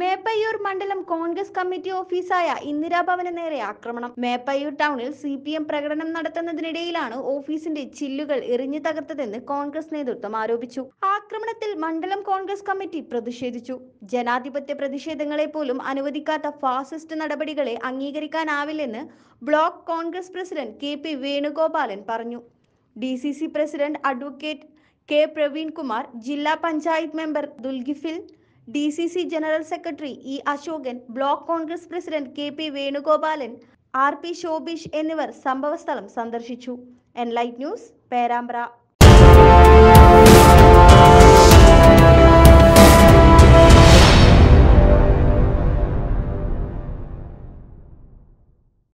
മേപ്പയ്യൂർ മണ്ഡലം കോൺഗ്രസ് കമ്മിറ്റി ഓഫീസായ ഇന്ദിരാഭവന് നേരെ ആക്രമണം മേപ്പയ്യൂർ ടൗണിൽ സി പി എം പ്രകടനം നടത്തുന്നതിനിടയിലാണ് ഓഫീസിന്റെ ചില്ലുകൾ എറിഞ്ഞു തകർത്തതെന്ന് കോൺഗ്രസ് നേതൃത്വം ആരോപിച്ചു ആക്രമണത്തിൽ മണ്ഡലം കോൺഗ്രസ് കമ്മിറ്റി പ്രതിഷേധിച്ചു ജനാധിപത്യ പ്രതിഷേധങ്ങളെ പോലും അനുവദിക്കാത്ത ഫാസിസ്റ്റ് നടപടികളെ അംഗീകരിക്കാനാവില്ലെന്ന് block Congress president K P Venugopalan പറഞ്ഞു D C C president advocate K Praveenkumar ജില്ലാ panchayat member Dulgifil D C C general secretary E Ashokan block Congress president K P Venugopalan R P Shobheesh എന്നിവർ സംഭവസ്ഥലം സന്ദർശിച്ചു എൻലൈറ്റ് ന്യൂസ് പേരാമ്പ്ര